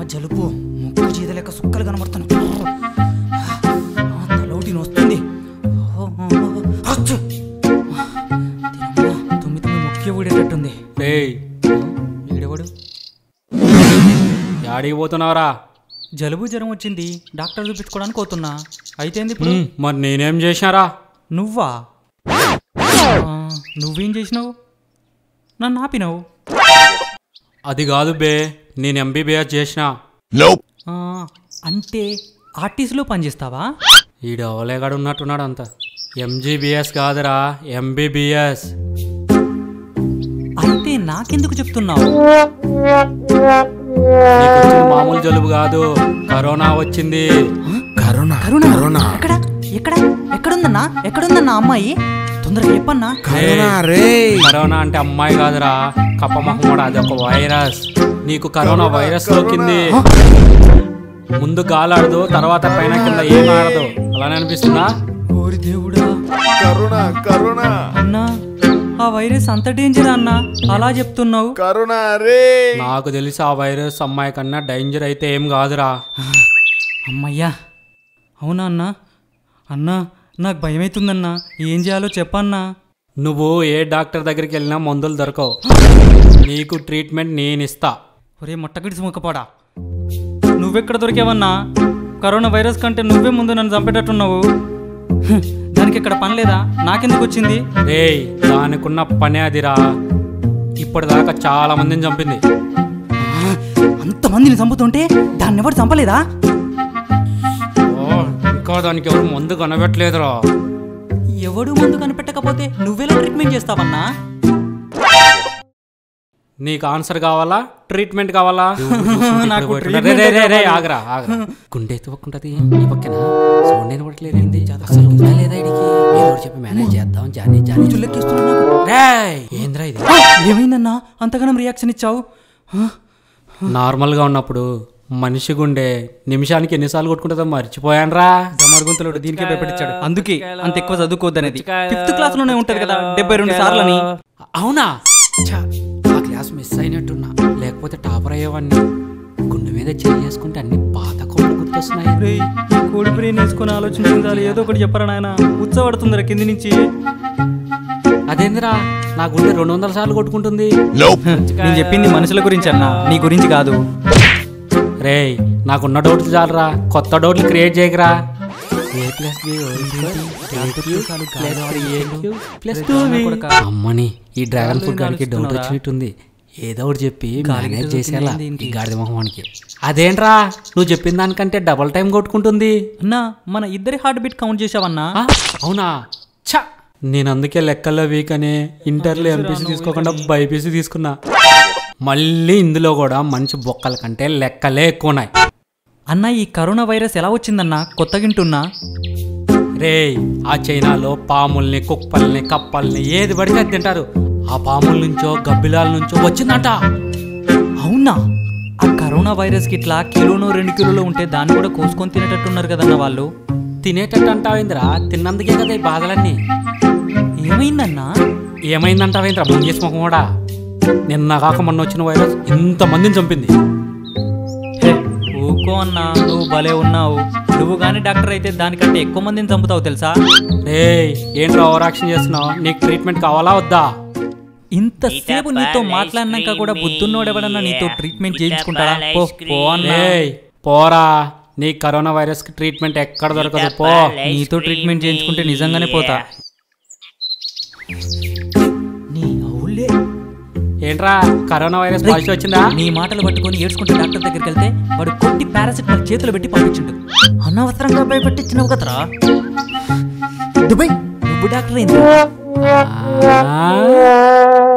అమ్మ జలుబు ముక్కు చీద లెక్క సుక్కలు కనబడుతాను తలోటి వస్తుంది అచ్చు! దీనమ్మ, తుమ్మి తుమ్మి ముఖ్య ఊడేటట్టుంది రేయ్ ఈడెవడు యాడికి పోతున్నావురా జలుబు జ్వరం వచ్చింది డాక్టర్ చూపించుకోవడానికి పోతున్నా అయితేంది ఇప్పుడు హ్మ్, మరి నేనేం చేసినారా నువ్వా ఆ, నువ్వేం చేసినావు నన్ను ఆపినావు అది కాదు బే నేను ఎంబీబీఎస్ చేసిన ఆ, అంటే ఆర్టీసీలో పనిచేస్తావా ఈడు అవలేగాడు ఉన్నట్టున్నాడు అంత ఎంజీబీఎస్ కాదురా ఎంబీబీఎస్ అయితే నాకెందుకు చెప్తున్నావు నీకు వచ్చిన మామూలు జలుబు కాదు కరోనా వచ్చింది కరోనా కరుణ కరోనా ఎక్కడ ఎక్కడ ఎక్కడుందన్నా ఎక్కడుందన్నా అమ్మాయి తొందరగా చెప్పన్నా కరోనా రే కరోనా అంటే అమ్మాయి కాదురా కప్పమహమ్మడు అది ఒక వైరస్ నీకు కరోనా వైరస్ సోకింది ముందు గాలాడదు తర్వాత పైన కింద ఏం ఆడదు అలానే అనిపిస్తుందా ఓరి దేవుడా కరోనా కరోనా అన్నా ఆ వైరస్ అంత డేంజర్ అన్నా అలా చెప్తున్నావు కరోనా రే నాకు తెలిసి ఆ వైరస్ అమ్మాయి కన్నా డేంజర్ అయితే ఏం కాదురా అమ్మయ్యా అవునా అన్నా అన్నా నాకు భయమవుతుందన్నా ఏం చేయాలో చెప్పన్నా నువ్వు ఏ డాక్టర్ దగ్గరికి వెళ్ళినా మందులు దొరకవు నీకు ట్రీట్మెంట్ నేను ఇస్తా ఒరే మొట్టగిడిసి ముక్కపాడా నువ్వెక్కడ దొరికావన్నా కరోనా వైరస్ కంటే నువ్వే ముందు నన్ను చంపేటట్టున్నావు హ్మ్, దానికి ఇక్కడ పని లేదా నాకెందుకు వచ్చింది రేయ్ దానికున్న పనే అదిరా ఇప్పటిదాకా చాలా మందిని చంపింది అంతమందిని చంపుతుంటే దాన్ని ఎవరు చంపలేదా ఓ, ఇంకా దానికి ఎవరు మందు కనబెట్టలేదురా ఎవడు ముందు కనిపెట్టకపోతే నువ్వెలా ట్రీట్మెంట్ చేస్తావన్నా నీకు ఆన్సర్ కావాలా ట్రీట్మెంట్ కావాలా నాకు ఇప్పుడు treatment రే, రే, రే, రే, కావాలి. ఆగరా ఆగరా గుండె ఎత్తుకుంటది ఈ పక్కన సౌండ్ వినపడట్లేదేంది అసలు ఉందా లేదా ఇడికి ఏదో ఒకటి చెప్పి మేనేజ్ చేద్దాం జానీ జానీ చుల్లెక్కిస్తున్నా నాకు. రేయ్ ఏంద్రా ఇది ఏమైందన్నా అంతగానం రియాక్షన్ ఇచ్చావు హ? నార్మల్గా ఉన్నప్పుడు మనిషి గుండె నిమిషానికి ఎన్నిసార్లు కొట్టుకుంటుందో మర్చిపోయానురా దమరుగుంతలుడు దీనికే భయపెట్టించాడు అందుకే అంత ఎక్కువ చదువుకోవద్దనేది ఫిఫ్త్ క్లాస్ లోనే ఉంటది కదా డెబ్బై రెండు సార్లని అవునా ఛ, ఆ క్లాస్ మిస్ అయినట్టున్నా లేకపోతే టాపర్ అయ్యేవాడిని గుండె మీద చేయి చేసుకుంటే అన్ని పాత కోళ్ళు గుర్తొస్తున్నాయి రేయ్, కోడి బ్రెయిన్ వేసుకుని ఆలోచించాలి ఏదో ఒకటి చెప్పరా నాయన ఉచ్చబడుతుందిరా కింది నుంచి అదేందిరా నా గుండె రెండు వందల సార్లు కొట్టుకుంటుంది నేను చెప్పింది మనుషుల గురించి అన్నా నీ గురించి కాదు రేయ్ నాకున్న డౌట్లు చాలరా కొత్త డౌట్లు క్రియేట్ చేయకరా ఏ ప్లస్ బి ప్లస్ అమ్మని ఈ డ్రాగన్ ఫ్రూట్ గారికి డౌట్ వచ్చినట్టుంది ఏదో ఒకటి చెప్పి మేనేజ్ చేసేలా ఈ గాడిద మొహమానికి అదేంట్రా నువ్వు చెప్పిన దానికంటే డబల్ టైం కొట్టుకుంటుంది అన్నా మన ఇద్దరి హార్ట్ బీట్ కౌంట్ చేసావన్నా ఆ, అవునా ఛ నేను అందుకే లెక్కల్లో వీక్ అనే ఇంటర్లో ఎంపీసీ తీసుకోకుండా బైపీసీ తీసుకున్నా మళ్ళీ ఇందులో కూడా మంచి బొక్కల కంటే లెక్కలే ఎక్కువ ఉన్నాయి అన్న ఈ కరోనా వైరస్ ఎలా వచ్చిందన్నా కొత్తగా వింటున్నా రేయ్ ఆ చైనాలో పాముల్ని కుక్కల్ని కప్పల్ని ఏది పడితే అది తింటారు ఆ పాముల నుంచో గబ్బిలాల నుంచో వచ్చిందంట అవునా ఆ కరోనా వైరస్ కి ఇట్లా కిలోనో రెండు కిలోలు ఉంటే దాన్ని కూడా కోసుకొని తినేటట్టున్నారు కదన్న వాళ్ళు తినేటట్టు అంటావేంద్రా తిన్నందుకే కదా ఈ బాధలన్నీ ఏమైందన్నా ఏమైందంటావేంద్రా ముంగేసి ముఖం కూడా నిన్న కాక మొన్న వచ్చిన వైరస్ ఇంతమందిని చంపింది హే, ఊకో అన్నా నువ్వు భలే ఉన్నావు నువ్వు కానీ డాక్టర్ అయితే దానికంటే ఎక్కువ మందిని చంపుతావు తెలుసా రేయ్ ఏంట్రా ఓవర్ యాక్షన్ చేస్తున్నావు నీకు ట్రీట్మెంట్ కావాలా వద్దా ఇంతసేపు నీతో మాట్లాడినాక కూడా బుద్ధున్నోడెవడన్నా నీతో ట్రీట్మెంట్ చేయించుకుంటాడా పో పో అన్నా రేయ్ పోరా నీ కరోనా వైరస్ కి ట్రీట్మెంట్ ఎక్కడ దొరకదు పో నీతో ట్రీట్మెంట్ చేయించుకుంటే నిజంగానే పోతా నీ అవులే ఏంట్రా కరోనా వైరస్ పాజిటివ్ వచ్చిందా నీ మాటలు పట్టుకొని ఏడ్చుకుంటే డాక్టర్ దగ్గరికి వెళ్తే వాడు కొట్టి పారాసిటమాల్ చేతులు పెట్టి పంపించుండు అనవసరంగా భయపెట్టించినావు కదరా దుబాయ్ నువ్వు డాక్టర్ అయింది ఆ?